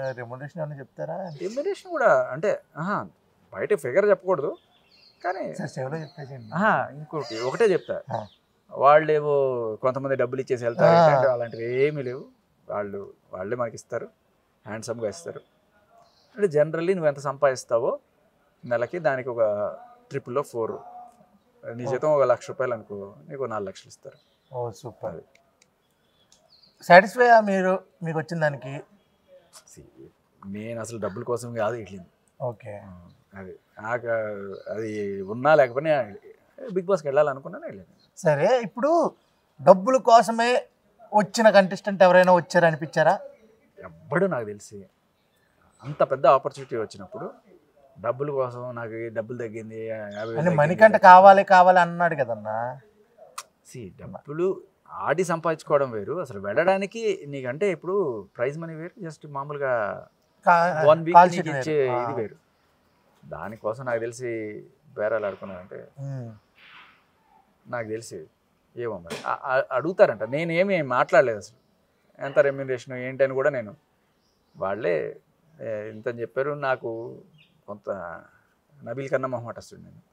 Remuneration ఏమైనా చెప్తారా remuneration కూడా అంటే ఆహా, బయట ఫిగర్ చెప్పకూడదు కానీ సార్ చెవిలో చెప్పేసండి ఆహా, ఇంకోటి ఒకటే చెప్తా ఆ. వాళ్ళు ఏవో కొంతమంది డబ్బులు ఇచ్చేసి వెళ్తారు ఆ. ఇట్లాంటివి అలాంటివి ఏమీ లేవు వాళ్ళు వాళ్ళే మనకి ఇస్తారు హ్యాండ్సమ్గా ఇస్తారు అంటే జనరల్లీ నువ్వు ఎంత సంపాదిస్తావో నెలకి దానికి ఒక ట్రిపుల్లో ఫోర్ నీ జీతం ఒక లక్ష రూపాయలు అనుకో నీకు నాలుగు లక్షలు ఇస్తారు ఓ సూపర్ సాటిస్ఫై మీరు మీకు వచ్చిన దానికి See, నేను అసలు డబ్బుల కోసం కాదు వెళ్ళింది ఓకే అది నాకు అది ఉన్నా లేకపోయినా బిగ్ బాస్కి వెళ్ళాలనుకున్నాను వెళ్ళాను సరే ఇప్పుడు డబ్బుల కోసమే వచ్చిన కంటెస్టెంట్ ఎవరైనా వచ్చారు అనిపించారా ఎవ్వడు నాకు తెలిసి అంత పెద్ద ఆపర్చునిటీ వచ్చినప్పుడు డబ్బుల కోసం నాకు ఈ డబ్బులు తగ్గింది యాభై వేలు అని తగ్గింది. మణికంట కావాలి కావాలి అన్నాడు కదన్నా See, డబ్బులు ఆడి సంపాదించుకోవడం వేరు అసలు వెళ్ళడానికి నీకంటే ఇప్పుడు ప్రైజ్ మనీ వేరు జస్ట్ మామూలుగా కా- వన్ వీక్ కాల్ నీకు షీట్ ఇచ్చే వేరు. ఇది ఆ. వేరు దానికోసం నాకు తెలిసి బేరాలు ఆడుకున్నానంటే ఉమ్. నాకు తెలిసి ఏమో మరి ఆ- ఆ- అడుగుతారంట నేను ఏమి మాట్లాడలేదు అసలు ఎంత రెమ్యునరేషన్ ఏంటి అని కూడా నేను వాళ్ళే ఏ, ఇంత అని చెప్పారు నాకు కొంత నబీల్ కన్నా మొహమాట వస్తుంది నేను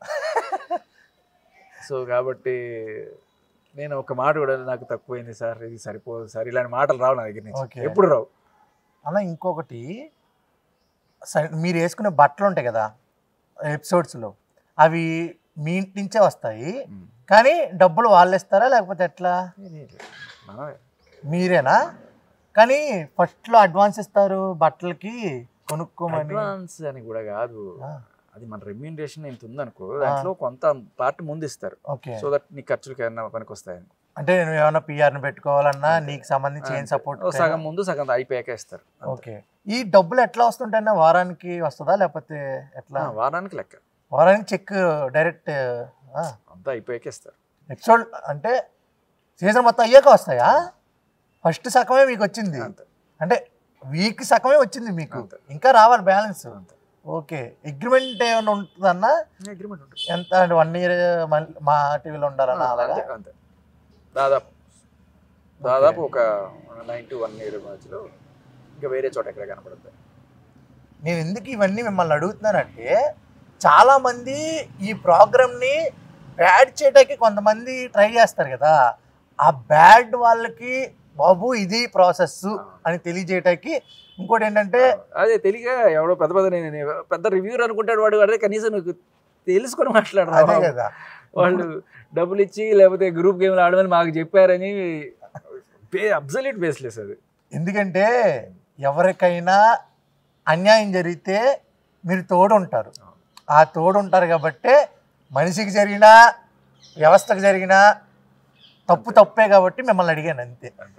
సో కాబట్టి నేను ఒక మాట కూడా నాకు తక్కువైంది సార్ ఇది సరిపోదు సార్ ఇలాంటి మాటలు రావు నా దగ్గర నుంచి Okay. ఎప్పుడు రావు అలా ఇంకొకటి సరే మీరు వేసుకునే బట్టలు ఉంటాయి కదా ఎపిసోడ్స్లో అవి మీ ఇంటి నుంచే వస్తాయి ఉమ్. కానీ డబ్బులు వాళ్ళు ఇస్తారా లేకపోతే ఎట్లా మనమే మీరేనా కానీ ఫస్ట్లో అడ్వాన్స్ ఇస్తారు బట్టలకి కొనుక్కోమని అడ్వాన్స్ అని కూడా కాదు ఆ, అది మన రెమ్యూనరేషన్ ఎంత ఉందనుకో దాంట్లో కొంత పార్ట్ ముందు ఇస్తారు ఓకే సో దట్ నీ ఖర్చులకి ఏమైనా పనికి వస్తాయని అంటే నువ్వు ఏమైనా పిఆర్ని పెట్టుకోవాలన్నా నీకు సంబంధించి ఏం అంతే. సపోర్ట్ ఓ సగం ముందు సగం అయిపోయాక ఇస్తారు అంతే. ఓకే ఈ డబ్బులు ఎట్లా వస్తుంటాయన్నా వారానికి వస్తుందా లేకపోతే ఎట్లా ఆ, వారానికి లెక్క వారానికి చెక్ డైరెక్ట్ అంతా అయిపోయాక ఇస్తారు ఎపిసోడ్ అంటే సీజన్ మొత్తం అయ్యాక వస్తాయా ఫస్ట్ సగమే మీకు వచ్చింది అంతే అంటే వీక్ సగమే వచ్చింది మీకు అంతే. ఇంకా రావాలి బ్యాలెన్స్ అంతే ఓకే అగ్రిమెంట్ ఏమైనా ఉంటుందన్నా అగ్రిమెంట్ ఉంటుంది ఎంత అంటే వన్ ఇయర్ మా టీవీలో ఉండాలన్నా అలాగా అంతే అంతే దాదాపు దాదాపు ఒక నైన్ టు వన్ ఇయర్ మధ్యలో ఇంకా వేరే చోట ఎక్కడ కనపడుతుంది నేను ఎందుకు ఇవన్నీ మిమ్మల్ని అడుగుతున్నానంటే చాలా మంది ఈ ప్రోగ్రామ్ని బ్యాడ్ చేయడానికి కొంతమంది ట్రై చేస్తారు కదా ఆ బ్యాడ్ వాళ్ళకి బాబు ఇది ప్రాసెస్ అని తెలియజేయటానికి ఇంకోటి ఏంటంటే అదే తెలియక ఎవడో పెద్ద పెద్ద నేను నేను పెద్ద రివ్యూర్ అనుకుంటాడు వాడు అదే కనీసం నువ్వు తెలుసుకొని అదే మాట్లాడరా కదా వాళ్ళు డబ్బులు ఇచ్చి లేకపోతే గ్రూప్ గేమ్లు ఆడమని మాకు చెప్పారని బే అబ్జల్యూట్ బేస్లెస్ అది ఎందుకంటే ఎవరికైనా అన్యాయం జరిగితే మీరు తోడు ఉంటారు ఆ తోడు ఉంటారు కాబట్టే మనిషికి జరిగినా వ్యవస్థకు జరిగినా తప్పు తప్పే కాబట్టి మిమ్మల్ని అడిగాను అంతే అంతే